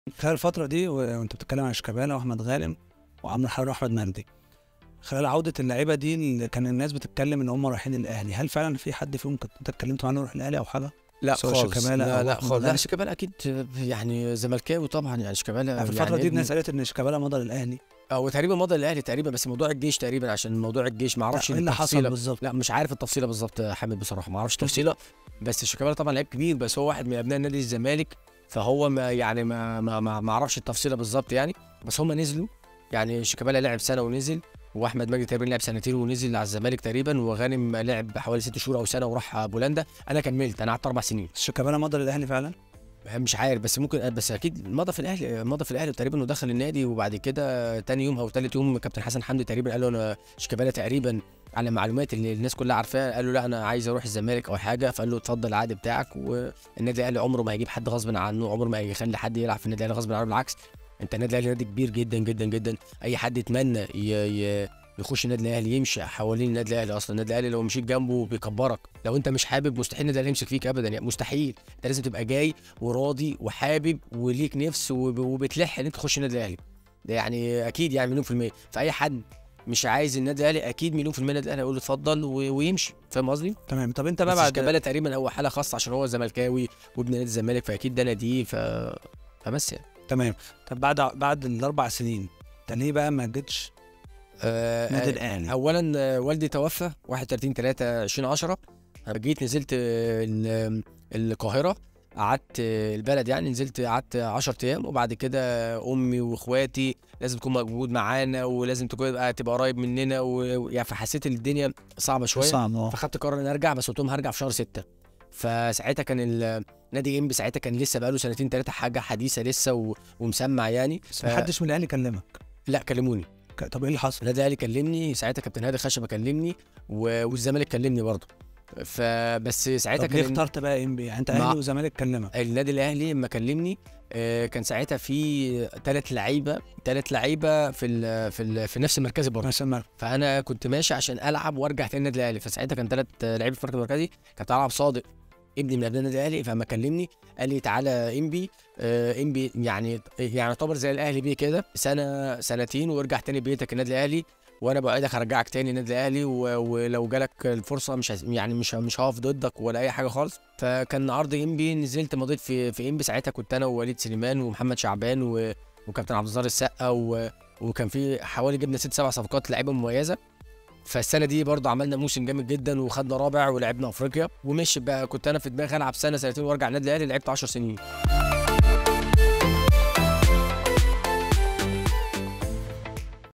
خلال الفترة دي و- وأنت بتتكلم عن شيكابالا وأحمد غانم وعمرو حرب وأحمد مجدي خلال عودة اللعيبة دي اللي كان الناس بتتكلم إن هم رايحين الأهلي هل فعلا في حد فيهم كنت أنت اتكلمت معاه إنه يروح الأهلي أو حاجة؟ لا سواء خالص شيكابالا لا أو لا أحمد خالص لا غانم؟ شيكابالا اكيد يعني زملكاوي طبعا يعني شيكابالا في الفترة يعني دي ابن- الناس قالت إن شيكابالا مضى للأهلي هو تقريبا مضى الاهلي تقريبا بس موضوع الجيش تقريبا عشان موضوع الجيش ما اعرفش إيه اللي حصل التفصيلة. بالظبط؟ لا مش عارف التفصيله بالظبط يا حامد بصراحه ما اعرفش التفصيله بس شيكابالا طبعا لعيب كبير بس هو واحد من ابناء نادي الزمالك فهو ما يعني ما ما ما, ما اعرفش التفصيله بالظبط يعني بس هم نزلوا يعني شيكابالا لعب سنه ونزل واحمد مجدي تقريبا لعب سنتين ونزل على الزمالك تقريبا وغانم لعب حوالي ست شهور او سنه وراح بولندا انا كملت انا قعدت اربع سنين شيكابالا مضى للأهلي فعلا؟ مش عارف بس ممكن بس اكيد مضى في الاهلي مضى في الاهلي تقريبا ودخل النادي وبعد كده تاني يوم او تالت يوم كابتن حسن حمدي تقريبا قال له انا شيكابالا تقريبا على معلومات اللي الناس كلها عارفاها قال له لا انا عايز اروح الزمالك او حاجه فقال له اتفضل العقد بتاعك والنادي الاهلي عمره ما هيجيب حد غصب عنه عمره ما هيخلي حد يلعب في النادي الاهلي غصب عنه بالعكس انت النادي الاهلي نادي كبير جدا جدا جدا اي حد يتمنى ي... ي... يخش النادي الاهلي يمشي حوالين النادي الاهلي اصلا النادي الاهلي لو مشيت جنبه بيكبرك لو انت مش حابب مستحيل النادي الاهلي يمسك فيك ابدا يعني مستحيل انت لازم تبقى جاي وراضي وحابب وليك نفس وب- وبتلح ان انت تخش النادي الاهلي ده يعني اكيد يعني مليون في الميه فاي حد مش عايز النادي الاهلي اكيد مليون في الميه النادي الاهلي هيقول له اتفضل و- ويمشي فاهم قصدي؟ تمام طب أنت بقى بس بعد شيكابالا تقريبا هو حاله خاصه عشان هو زملكاوي وابن نادي الزمالك فاكيد ده ناديه ف فبس يعني تمام طب بعد بعد الأربع سنين أنت ليه بقى ما جيتش آه نادي آه، الأهلي؟ اولا آه، والدي توفى 31 3 2010 جيت نزلت آه، ال- القاهره قعدت آه، البلد يعني نزلت قعدت 10 ايام وبعد كده امي واخواتي لازم تكون موجود معانا ولازم تكون بقى تبقى قريب مننا و- ويعني فحسيت الدنيا صعبه شويه صعب اه فخدت قرار ان ارجع بس قلت لهم هرجع في شهر 6 فساعتها كان ال- نادي انبي ساعتها كان لسه بقاله سنتين ثلاثه حاجه حديثه لسه و... ومسمع يعني بس ف... محدش من الأهلي كلمك لا كلموني ك- طب إيه اللي حصل؟ النادي الاهلي كلمني ساعتها كابتن هادي خشبه كلمني و... والزمالك كلمني برضه فبس ساعتها طب ليه كان اخترت بقى إنبي؟ يعني أنت مع- أهلي وزمالك كلمك النادي الاهلي لما كلمني آه، كان ساعتها في ثلاث لعيبه ثلاث لعيبه في ال... في ال... في نفس المركز برضه مثلا مركز. فانا كنت ماشي عشان العب وارجع تاني النادي الاهلي فساعتها كان ثلاث لعيبه في المركز المركزي كابتن العب صادق ابني من ابناء النادي الاهلي فلما كلمني قال لي تعالى انبي آه انبي يعني يعني يعتبر زي الاهلي بيه كده سنه سنتين وارجع تاني بيتك النادي الاهلي وانا بوعدك هرجعك تاني النادي الاهلي و- ولو جالك الفرصه مش هس- يعني مش مش هقف ضدك ولا اي حاجه خالص فكان عرض انبي نزلت مضيت في في انبي ساعتها كنت انا ووليد سليمان ومحمد شعبان و وكابتن عبد الظاهر السقا و... وكان في حوالي جبنا ست سبع صفقات لعيبه مميزه فالسنه دي برضه عملنا موسم جامد جدا وخدنا رابع ولعبنا افريقيا ومشي بقى كنت انا في دماغي العب سنه سنتين وارجع النادي الاهلي لعبت 10 سنين